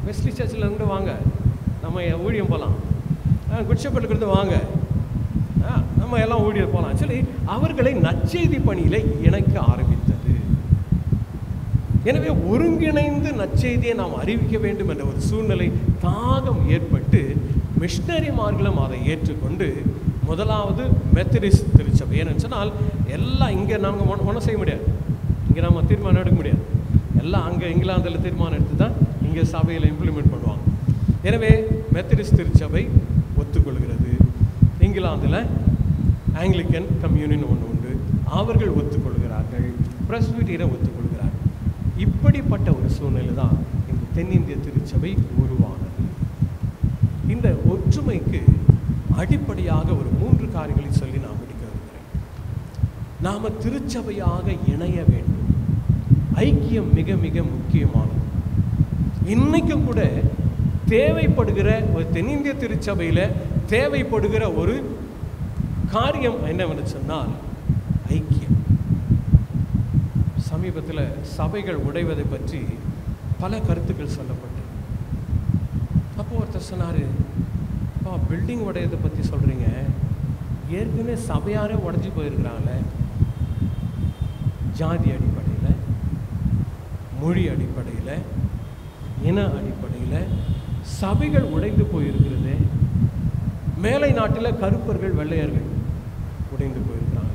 Wesley சர்ச்சில் இருந்து வாங்க நம்ம ஊழியம் போகலாம் குட்சப்பட்டுக்கிறது வாங்க ஆ, நம்ம எல்லாம் ஊழியர் போகலாம் சொல்லி அவர்களை நற்செய்தி பணியில இணைக்க ஆரம்பித்தது எனவே ஒருங்கிணைந்து நற்செய்தியை நாம் அறிவிக்க வேண்டும் என்ற ஒரு சூழ்நிலை தாகம் ஏற்பட்டு மிஷினரிமார்களும் அதை ஏற்றுக்கொண்டு முதலாவது மெத்தடிஸ்ட் திருச்சபை ஏன்னு சொன்னால் எல்லாம் இங்கே நாங்கள் ஒன்றும் செய்ய முடியாது இங்கே நம்ம தீர்மானம் எடுக்க முடியாது எல்லாம் அங்கே இங்கிலாந்தில் தீர்மானம் எடுத்து தான் இங்கே சபையில் இம்ப்ளிமெண்ட் பண்ணுவாங்க எனவே மெத்தடிஸ்ட் திருச்சபை ஒத்துக்கொள்கிறது இங்கிலாந்தில் ஆங்கிலிக்கன் கம்யூனின் ஒன்று உண்டு அவர்கள் ஒத்துக்கொள்கிறார்கள் பிரஸ்பிட்டீரை ஒத்துக்கொள்கிறார்கள் இப்படிப்பட்ட ஒரு சூழ்நிலை தான் இந்த தென்னிந்திய திருச்சபை உருவானது இந்த ஒற்றுமைக்கு அடிப்படையாக ஒரு மூன்று காரியங்களை சொல்லி நான் முடிக்க விரும்புகிறேன் நாம திருச்சபையாக இணைய வேண்டும் ஐக்கியம் மிக மிக முக்கியமானது இன்னைக்கும் கூட தேவைப்படுகிற ஒரு தென்னிந்திய திருச்சபையில் தேவைப்படுகிற ஒரு காரியம் என்னவென்று சொன்னால் ஐக்கியம் சமீபத்தில் சபைகள் உடைவதை பற்றி பல கருத்துக்கள் சொல்லப்பட்டது அப்போ ஒருத்தர் சொன்னார் அப்பா பில்டிங் உடையதை பற்றி சொல்கிறீங்க ஏற்கனவே சபையாரே உடஞ்சி போயிருக்கிறாங்களே ஜாதி அடிப்படையில் மொழி அடிப்படையில் இன அடிப்படையில் சபைகள் உடைந்து போயிருக்கிறது மேலை நாட்டில் கருப்பர்கள் வெள்ளையர்கள் உடைந்து போயிருக்கிறாங்க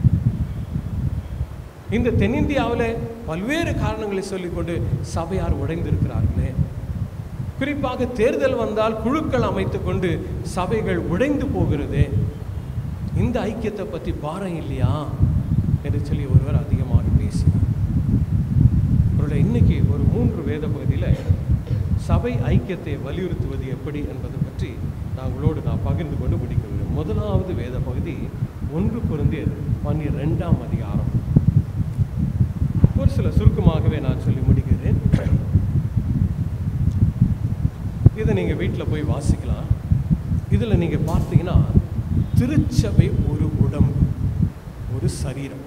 இந்த தென்னிந்தியாவில் பல்வேறு காரணங்களை சொல்லிக்கொண்டு சபையார் உடைந்திருக்கிறார்களே குறிப்பாக தேர்தல் வந்தால் குழுக்கள் அமைத்துக் கொண்டு சபைகள் உடைந்து போகிறதே இந்த ஐக்கியத்தை பற்றி பாரம் இல்லையா என்று சொல்லி ஒருவர் அதிகமாக பேசினார் அவருடைய இன்னைக்கு ஒரு மூன்று வேத பகுதியில் சபை ஐக்கியத்தை வலியுறுத்துவது எப்படி என்பதை பற்றி நான் உங்களோடு நான் பகிர்ந்து கொண்டு முடிக்க விரும்புகிறேன் முதலாவது வேத பகுதி ஒன்று குருந்தியர் பன்னிரெண்டாம் அதிகாரம் ஒரு சில சுருக்கமாகவே நான் சொல்லி முடிக்கிறேன் இதை நீங்கள் வீட்டில் போய் வாசிக்கலாம் இதில் நீங்கள் பார்த்தீங்கன்னா திருச்சபை ஒரு உடம்பு ஒரு சரீரம்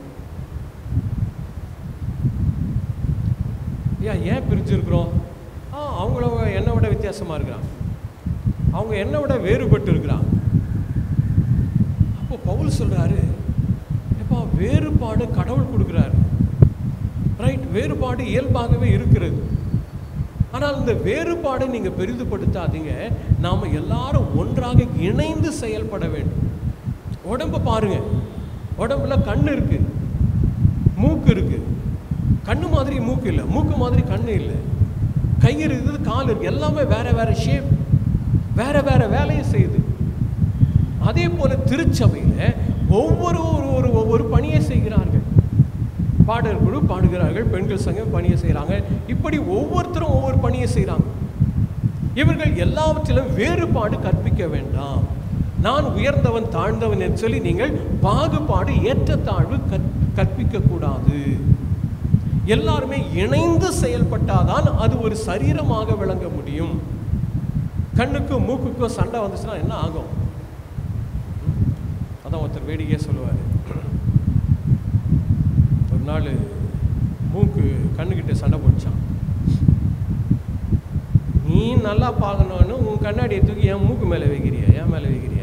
ஏன் ஏன் பிரிஞ்சிருக்கிறோம் ஆ அவங்கள என்னை விட வித்தியாசமாக இருக்கிறாங்க அவங்க என்னை விட வேறுபட்டு இருக்கிறாங்க அப்போ பவுல் சொல்கிறாரு எப்பா வேறுபாடு கடவுள் கொடுக்குறாரு ரைட் வேறுபாடு இயல்பாகவே இருக்கிறது ஆனால் இந்த வேறுபாடை நீங்கள் பெரிதுபடுத்தாதீங்க நாம் எல்லாரும் ஒன்றாக இணைந்து செயல்பட வேண்டும் உடம்பை பாருங்க உடம்புல கண்ணு இருக்கு மூக்கு இருக்கு கண்ணு மாதிரி மூக்கு இல்லை மூக்கு மாதிரி கண்ணு இல்லை கை இருக்குது கால் இருக்கு எல்லாமே வேற வேற ஷேப் வேற வேற வேலையை செய்யுது அதே போல திருச்சபையில் ஒவ்வொரு ஒரு ஒரு ஒவ்வொரு பணியை செய்கிறார்கள் பாடல் குழு பாடுகிறார்கள் பெண்கள் சங்கம் பணியை செய்கிறாங்க இப்படி ஒவ்வொருத்தரும் ஒவ்வொரு பணியை செய்கிறாங்க இவர்கள் எல்லாவற்றிலும் வேறுபாடு கற்பிக்க வேண்டாம் நான் உயர்ந்தவன் தாழ்ந்தவன் என்று சொல்லி நீங்கள் பாகுபாடு ஏற்றத்தாழ்வு கற் கற்பிக்க கூடாது எல்லாருமே இணைந்து செயல்பட்டாதான் அது ஒரு சரீரமாக விளங்க முடியும் கண்ணுக்கும் மூக்குக்கும் சண்டை வந்துச்சுன்னா என்ன ஆகும் அதான் ஒருத்தர் வேடிக்கையே சொல்லுவார் ஒரு நாள் மூக்கு கண்ணுக்கிட்ட சண்டை போட்டுச்சான் நீ நல்லா பார்க்கணும்னு உன் கண்ணாடியை தூக்கி என் மூக்கு மேலே வைக்கிறிய என் மேலே வைக்கிறிய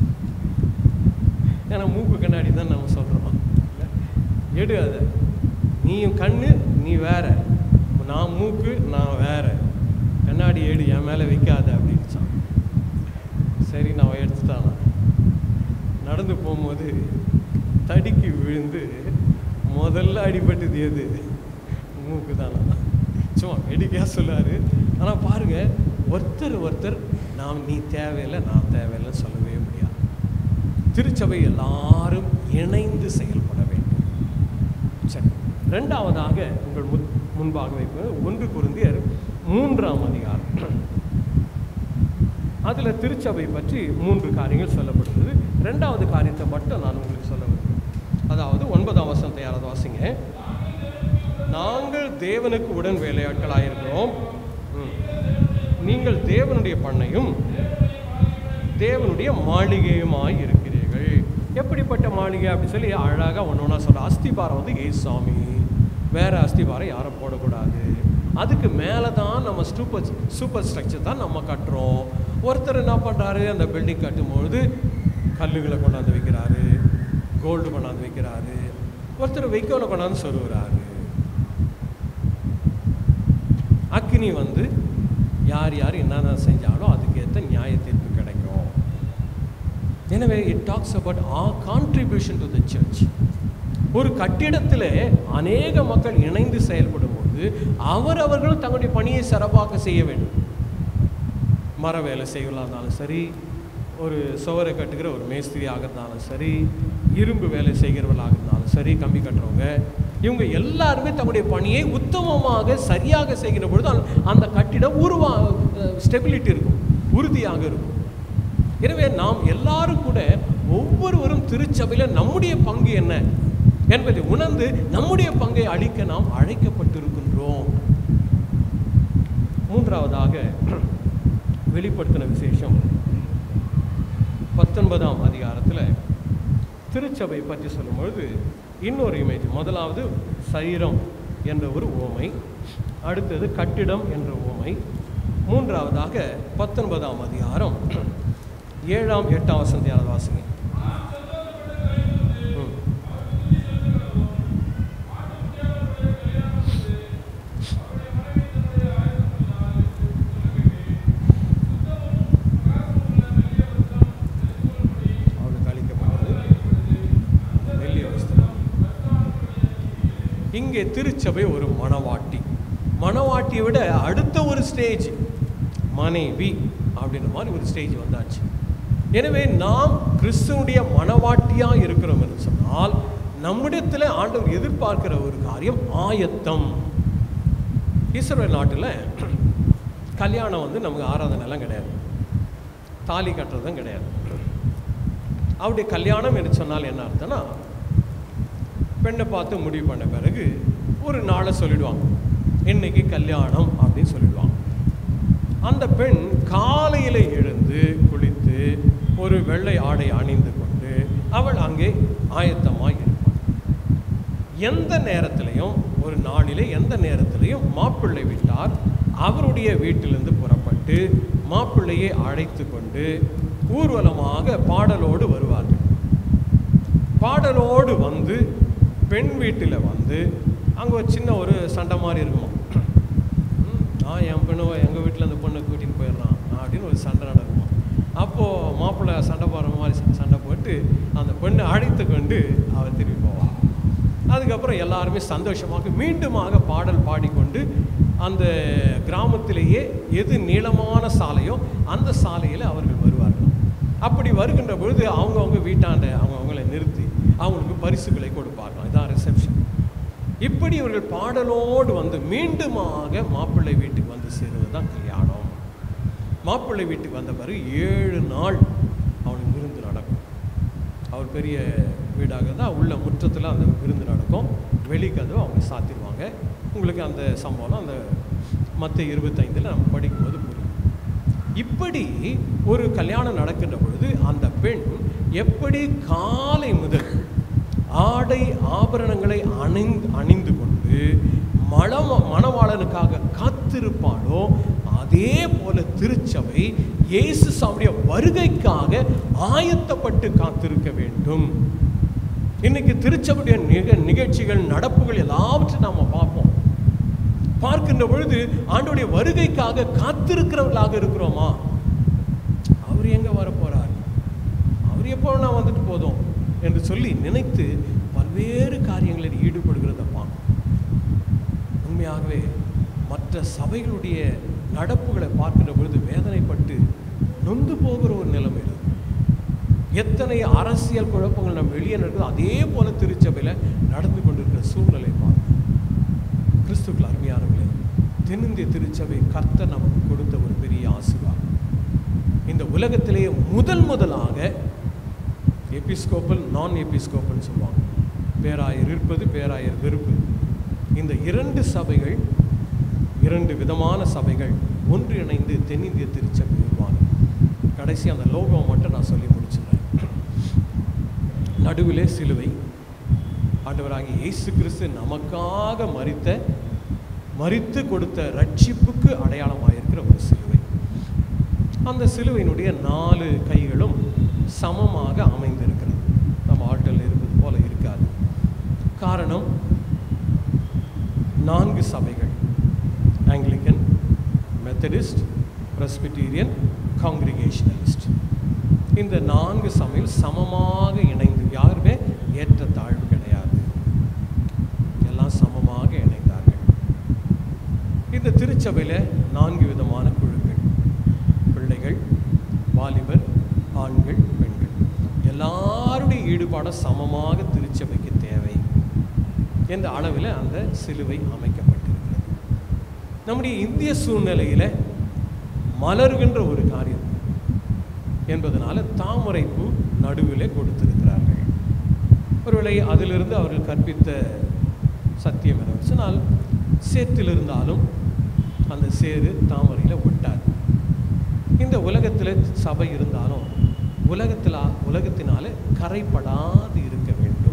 ஏன்னா மூக்கு கண்ணாடி தான் நம்ம சொல்கிறோம் எடு அதை நீயும் கண்ணு நீ வேற நான் மூக்கு நான் வேற கண்ணாடி எடு என் மேலே வைக்காத அப்படின்னுச்சான் சரி நான் எடுத்துட்டானா நடந்து போகும்போது தடிக்கு விழுந்து முதல்ல அடிபட்டது எது மூக்கு தானா சும்மா வேடிக்கையாக சொல்லாரு ஆனால் பாருங்க ஒருத்தர் ஒருத்தர் நாம் நீ தேவையில்லை நான் தேவையில்லைன்னு சொல்லவே முடியாது திருச்சபை எல்லாரும் இணைந்து செயல்பட வேண்டும் சரி ரெண்டாவதாக உங்கள் முன் முன்பாக வைப்பது ஒன்று குருந்தியர் மூன்றாம் அதிகாரம் அதில் திருச்சபை பற்றி மூன்று காரியங்கள் சொல்லப்படுகிறது ரெண்டாவது காரியத்தை மட்டும் நான் உங்களுக்கு சொல்ல விரும்புகிறேன் அதாவது ஒன்பதாம் வசனத்தை யாராவது வாசிங்க நாங்கள் தேவனுக்கு உடன் வேலையாட்களாயிருக்கிறோம் ம். நீங்கள் தேவனுடைய பண்ணையும் தேவனுடைய மாளிகையுமாய் இருக்கிறீர்கள் எப்படிப்பட்ட மாளிகை அப்படின்னு சொல்லி அழகாக ஒன்று ஒன்றா சொல்ற அஸ்திபாரம் வந்து ஏசாமி வேற அஸ்திபாரம் யாரும் போடக்கூடாது அதுக்கு மேலே தான் நம்ம சூப்பர் சூப்பர் ஸ்ட்ரக்சர் தான் நம்ம கட்டுறோம் ஒருத்தர் என்ன பண்ணுறாரு அந்த பில்டிங் கட்டும்பொழுது கல்லுகளை கொண்டாந்து வைக்கிறாரு கோல்டு கொண்டாந்து வைக்கிறாரு ஒருத்தர் வைக்கோலை கொண்டாந்து சொருகிறாரு அக்னி வந்து யார் யார் என்னென்ன செஞ்சாலும் அதுக்கேற்ற நியாய தீர்ப்பு கிடைக்கும் எனவே it talks about our contribution to the church ஒரு கட்டிடத்தில் அநேக மக்கள் இணைந்து செயல்படும் போது அவரவர்கள் தங்களுடைய பணியை சிறப்பாக செய்ய வேண்டும் மர வேலை செய்வதாக இருந்தாலும் சரி ஒரு சுவரை கட்டுகிற ஒரு மேஸ்திரியாக இருந்தாலும் சரி இரும்பு வேலை செய்கிறவர்களாக இருந்தாலும் சரி கம்பி கட்டுறவங்க இவங்க எல்லாருமே தங்களுடைய பணியை உத்தமமாக சரியாக செய்கிற பொழுது அந்த- அந்த கட்டிடம் உருவா ஸ்டெபிலிட்டி இருக்கும் உறுதியாக இருக்கும் எனவே நாம் எல்லாரும் கூட ஒவ்வொருவரும் திருச்சபையில் நம்முடைய பங்கு என்ன என்பதை உணர்ந்து நம்முடைய பங்கை அளிக்க நாம் அழைக்கப்பட்டிருக்கின்றோம் மூன்றாவதாக வெளிப்படுத்தின விசேஷம் பத்தொன்பதாம் அதிகாரத்தில் திருச்சபை பற்றி சொல்லும்பொழுது இன்னொரு இமேஜ் முதலாவது சரீரம் என்ற ஒரு ஓமை அடுத்தது கட்டிடம் என்ற ஓமை மூன்றாவதாக பத்தொன்பதாம் அதிகாரம் ஏழாம் எட்டாம் வசந்தியான வாசிங்க ம். அவனுக்கு அளிக்கப்பட்டது மெல்லிய வஸ்திரம் இங்கே திருச்சபை ஒரு மணவாட்டி மணவாட்டியை விட அடுத்த ஒரு ஸ்டேஜ் மனைவி அப்படின்ற மாதிரி ஒரு ஸ்டேஜ் வந்தாச்சு எனவே நாம் கிறிஸ்துவனுடைய மணவாட்டியாக இருக்கிறோம் என்று சொன்னால் நம்மிடத்தில் ஆண்டவர் எதிர்பார்க்கிற ஒரு காரியம் ஆயத்தம் இஸ்ரேல் நாட்டில் கல்யாணம் வந்து நமக்கு ஆராதனைலாம் கிடையாது தாலி கட்டுறதும் கிடையாது அவருடைய கல்யாணம் என்று சொன்னால் என்ன அர்த்தம்னா பெண்ணை பார்த்து முடிவு பண்ண பிறகு ஒரு நாளை சொல்லிடுவாங்க இன்னைக்கு கல்யாணம் அப்படின்னு சொல்லிடுவாங்க அந்த பெண் காலையில் எழுந்து குளித்து ஒரு வெள்ளை ஆடை அணிந்து கொண்டு அவள் அங்கே ஆயத்தமாக இருப்பாள் எந்த நேரத்திலையும் ஒரு நாளிலே எந்த நேரத்திலையும் மாப்பிள்ளை விட்டார் அவருடைய வீட்டிலிருந்து புறப்பட்டு மாப்பிள்ளையை அழைத்து கொண்டு ஊர்வலமாக பாடலோடு வருவார்கள் பாடலோடு வந்து பெண் வீட்டில் வந்து அங்கே ஒரு சின்ன ஒரு சண்டை மாதிரி இருக்குமா ம், ஆ என் பெண்ணுவ எங்கள் வீட்டில் அந்த பொண்ணை கூட்டின்னு போயிடுறான் அப்படின்னு ஒரு சண்டை நடக்குமா அப்போது மாப்பிள்ளை சண்டை போடுற மாதிரி ச- சண்டை போட்டு அந்த பெண்ணை அழைத்து கொண்டு அவள் திரும்பி போவாள் அதுக்கப்புறம் எல்லாருமே சந்தோஷமாக மீண்டுமாக பாடல் பாடிக்கொண்டு அந்த கிராமத்திலேயே எது நீளமான சாலையோ அந்த சாலையில் அவர்கள் வருவார்கள் அப்படி வருகின்ற பொழுது அவங்கவுங்க வீட்டாண்ட அவங்கவுங்களை நிறுத்தி அவங்களுக்கு பரிசுகளை கொடுப்பார்கள் இதான் ரிசப்ஷன் இப்படி இவர்கள் பாடலோடு வந்து மீண்டுமாக மாப்பிள்ளை வீட்டுக்கு வந்து சேருவது தான் கல்யாணம் மாப்பிள்ளை வீட்டுக்கு வந்த பிறகு ஏழு நாள் அவனுக்கு விருந்து நடக்கும் அவர் பெரிய வீடாக இருந்தால் உள்ள முற்றத்தில் அந்த விருந்து நடக்கும் வெளிக்கதவு அவங்க சாத்திடுவாங்க உங்களுக்கு அந்த சம்பவம் அந்த மற்ற இருபத்தைந்தில் நம்ம படிக்கும்போது புரியும் இப்படி ஒரு கல்யாணம் நடக்கின்ற பொழுது அந்த பெண் எப்படி காலை முதல் ஆடை ஆபரணங்களை அணிந்து அணிந்து கொண்டு மணவ மணவாளனுக்காக காத்திருப்பாளோ அதே போல திருச்சபை இயேசு சாமியுடைய வருகைக்காக ஆயத்தப்பட்டு காத்திருக்க வேண்டும் இன்னைக்கு திருச்சபையுடைய நிக நிகழ்ச்சிகள் நடப்புகள் எல்லாவற்றையும் நாம் பார்ப்போம் பார்க்கின்ற பொழுது ஆண்டோடைய வருகைக்காக காத்திருக்கிறவர்களாக இருக்கிறோமா அவர் எங்க வரப்போறார் அவர் எப்போ நான் வந்துட்டு போதும் என்று சொல்லி நினைத்து பல்வேறு காரியங்களில் ஈடுபடுகிறத பார்க்கணும் உண்மையாகவே மற்ற சபைகளுடைய நடப்புகளை பார்க்கின்ற பொழுது வேதனைப்பட்டு நொந்து போகிற ஒரு நிலைமை இருக்கு எத்தனை அரசியல் குழப்பங்கள் நம்ம வெளியே நடக்குதோ அதே போல திருச்சபையில் நடந்து கொண்டிருக்கிற சூழ்நிலை பார்க்கணும் கிறிஸ்துக்கள் அருமையானவர்களே தென்னிந்திய திருச்சபை கர்த்தர் நமக்கு கொடுத்த ஒரு பெரிய ஆசீர்வாதம் இந்த உலகத்திலேயே முதல் முதலாக எபிஸ்கோப்பல் நான் எபிஸ்கோப்பல் சொல்லுவாங்க பேராயர் இருப்பது பேராயர் வெறுப்பது இந்த இரண்டு சபைகள் இரண்டு விதமான சபைகள் ஒன்றிணைந்து தென்னிந்திய திருச்சபை உருவாகும் கடைசி அந்த லோகம் மட்டும் நான் சொல்லி முடிச்சிடுறேன் நடுவிலே சிலுவை ஆண்டவராகிய இயேசு கிறிஸ்து நமக்காக மரித்த மரித்து கொடுத்த ரட்சிப்புக்கு அடையாளமாக இருக்கிற ஒரு சிலுவை அந்த சிலுவையினுடைய நாலு கைகளும் சமமாக அமைந்திருக்கிறது நம்ம ஆட்கள் இருப்பது போல இருக்காது காரணம் நான்கு சபைகள் ஆங்கிலிக்கன் மெத்தடிஸ்ட் பிரஸ்பிட்டீரியன் காங்கிரிகேஷனலிஸ்ட் இந்த நான்கு சபையில் சமமாக இணைந்து யாருமே ஏற்ற தாழ்வு கிடையாது எல்லாம் சமமாக இணைந்தார்கள் இந்த திருச்சபையில் நான்கு விதமான குழுக்கள் பிள்ளைகள் வாலிபர் ஆண்கள் பெண்கள் எல்லாருடைய ஈடுபாடும் சமமாக திருச்சபைக்கு தேவை என்ற அளவில் அந்த சிலுவை அமைக்கப்பட்டிருக்கிறது நம்முடைய இந்திய சூழ்நிலையில் மலர்கின்ற ஒரு காரியம் என்பதனால தாமரை பூ நடுவிலே கொடுத்திருக்கிறார்கள் ஒருவேளை அதிலிருந்து அவர்கள் கற்பித்த சத்தியம் என்ன சொன்னால் சேற்றில் இருந்தாலும் அந்த சேரு தாமரையில் ஒட்டாது இந்த உலகத்தில் சபை இருந்தாலும் உலகத்தில் உலகத்தினால கரைப்படாது இருக்க வேண்டும்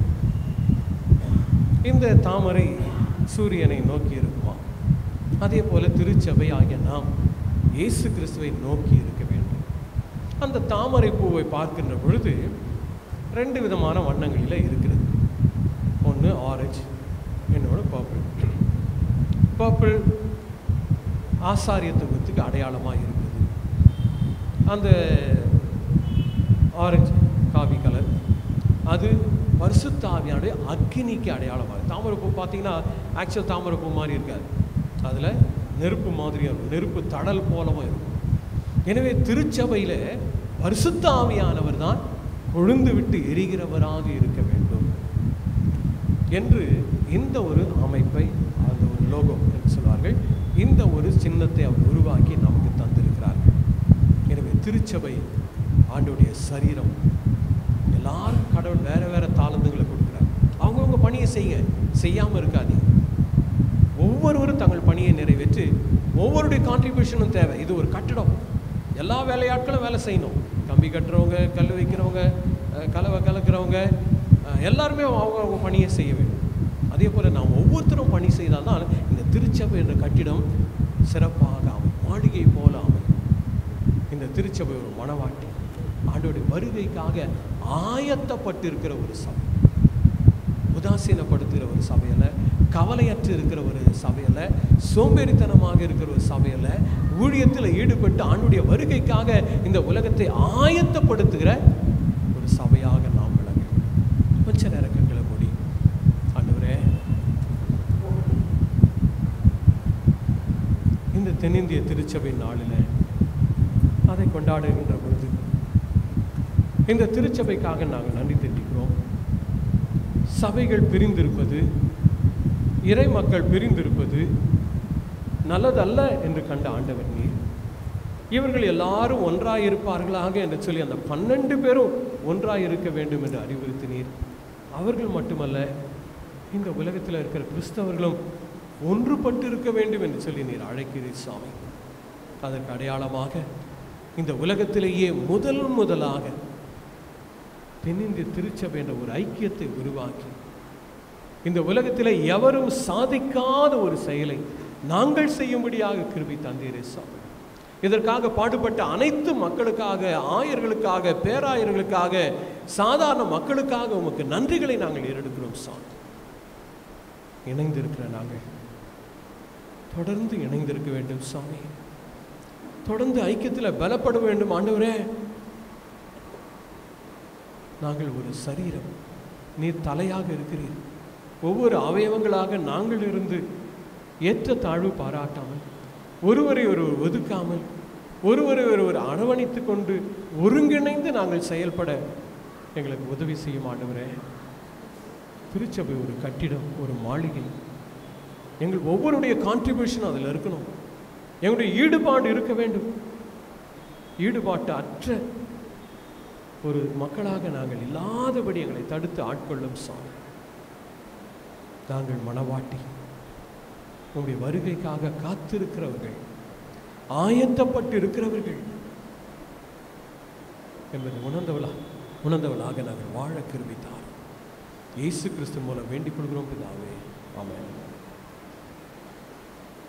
இந்த தாமரை சூரியனை நோக்கி இருக்குமா அதே போல திருச்சபை ஆகிய நாம் இயேசு கிறிஸ்துவை நோக்கி இருக்க வேண்டும் அந்த தாமரை பூவை பார்க்கின்ற பொழுது ரெண்டு விதமான வண்ணங்களில் இருக்கிறது ஒன்று ஆரஞ்சு என்னோட பர்பிள் பர்பிள் ஆசாரியத்துவத்துக்கு அடையாளமாக இருக்குது அந்த ஆரஞ்சு காவி கலர் அது பரிசுத்தாவியானுடைய அக்கினிக்கு அடையாளமாக இருக்கு. தாமரைப்பூ பார்த்தீங்கன்னா ஆக்சுவல் தாமரைப்பூ மாதிரி இருக்காது அதில் நெருப்பு மாதிரியும் இருக்கும் நெருப்பு தடல் போலவும் இருக்கும் எனவே திருச்சபையில் பரிசுத்த ஆவியானவர் தான் கொழுந்து விட்டு எரிகிறவராக இருக்க வேண்டும் என்று இந்த ஒரு அமைப்பை அந்த ஒரு லோகோ என்று சொல்வார்கள் இந்த ஒரு சின்னத்தை அவர் உருவாக்கி நமக்கு தந்திருக்கிறார்கள் எனவே திருச்சபை ஆண்டுடைய சரீரம் எல்லாரும் கடவுள் வேற வேற தாளந்துகளை கொடுக்குறார் அவங்கவுங்க பணியை செய்யுங்க செய்யாமல் இருக்காதீங்க ஒவ்வொருவரும் தங்கள் பணியை நிறைவேற்றி ஒவ்வொருடைய கான்ட்ரிபியூஷனும் தேவை இது ஒரு கட்டடம் எல்லா வேலையாட்களும் வேலை செய்யணும் கம்பி கட்டுறவங்க கல் வைக்கிறவங்க அஹ், கலவை கலக்கிறவங்க அஹ், எல்லாருமே அவங்க அவங்க பணியை செய்ய வேண்டும் அதே போல் நாம் ஒவ்வொருத்தரும் பணி செய்தால்தான் இந்த திருச்சபை என்ற கட்டிடம் சிறப்பாக அமையும் மாளிகை போல அமையும் இந்த திருச்சபை ஒரு மணவாட்டி ஆண்டோடைய வருகைக்காக ஆயத்தப்பட்டிருக்கிற ஒரு சபை உதாசீனப்படுத்துகிற ஒரு சபையில் கவலையற்று இருக்கிற ஒரு சபையில் சோம்பேறித்தனமாக இருக்கிற ஒரு சபையில் ஊழியத்தில் ஈடுபட்டு ஆண்டுடைய வருகைக்காக இந்த உலகத்தை ஆயத்தப்படுத்துகிற ஒரு சபையாக நாம் விளங்க வேண்டும். கொஞ்ச நேரம் கண்களை மூடி ஆண்டவரே இந்த தென்னிந்திய திருச்சபை நாளில் அதை கொண்டாடுகின்ற பொழுது இந்த திருச்சபைக்காக நாங்கள் நன்றி தெரிவிக்கிறோம் சபைகள் பிரிந்திருப்பது இறை மக்கள் பிரிந்திருப்பது நல்லதல்ல என்று கண்ட ஆண்டவர் நீர் இவர்கள் எல்லாரும் ஒன்றாய் இருப்பார்களாக என்று சொல்லி அந்த பன்னெண்டு பேரும் ஒன்றாய் இருக்க வேண்டும் என்று அறிவுறுத்தினீர் அவர்கள் மட்டுமல்ல இந்த உலகத்தில் இருக்கிற கிறிஸ்தவர்களும் ஒன்றுபட்டு இருக்க வேண்டும் என்று சொல்லி நீர் அழைக்கிறீர் சாமி அதற்கு அடையாளமாக இந்த உலகத்திலேயே முதல் முதலாக தென்னிந்திய திருச்சபை என்ற ஒரு ஐக்கியத்தை உருவாக்கி இந்த உலகத்தில் எவரும் சாதிக்காத ஒரு செயலை நாங்கள் செய்யும்படியாக கிருபி தந்தீரே சாமி இதற்காக பாடுபட்ட அனைத்து மக்களுக்காக ஆயர்களுக்காக பேராயர்களுக்காக சாதாரண மக்களுக்காக உமக்கு நன்றிகளை நாங்கள் ஏறெடுக்கிறோம் சாமி இணைந்திருக்கிற நாங்கள் தொடர்ந்து இணைந்திருக்க வேண்டும் சாமி தொடர்ந்து ஐக்கியத்தில் பலப்பட வேண்டும் ஆண்டவரே நாங்கள் ஒரு சரீரம் நீர் தலையாக இருக்கிறீர் ஒவ்வொரு அவயவங்களாக நாங்கள் இருந்து ஏற்ற தாழ்வு பாராட்டாமல் ஒருவரை ஒருவர் ஒதுக்காமல் ஒருவரை ஒருவர் அரவணைத்து கொண்டு ஒருங்கிணைந்து நாங்கள் செயல்பட எங்களுக்கு உதவி செய்ய மாட்டவரே திருச்சபை ஒரு கட்டிடம் ஒரு மாளிகை எங்கள் ஒவ்வொருடைய கான்ட்ரிபியூஷன் அதில் இருக்கணும் எங்களுடைய ஈடுபாடு இருக்க வேண்டும் ஈடுபாட்டு அற்ற ஒரு மக்களாக நாங்கள் இல்லாதபடி எங்களை தடுத்து ஆட்கொள்ளும் சாமி நாங்கள் மனவாட்டி உங்களுடைய வருகைக்காக காத்திருக்கிறவர்கள் ஆயத்தப்பட்டு இருக்கிறவர்கள் என்பதை உணர்ந்தவளா உணர்ந்தவளாக நாங்கள் வாழ கிருபித்தார் இயேசு கிறிஸ்து மூலம் வேண்டிக் கொள்கிறோம் பிதாவே ஆமென்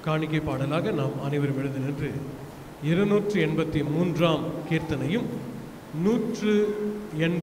காணிக்கை பாடலாக நாம் அனைவரும் எழுந்து நின்று இருநூற்று எண்பத்தி மூன்றாம் கீர்த்தனையும் நூற்று எண்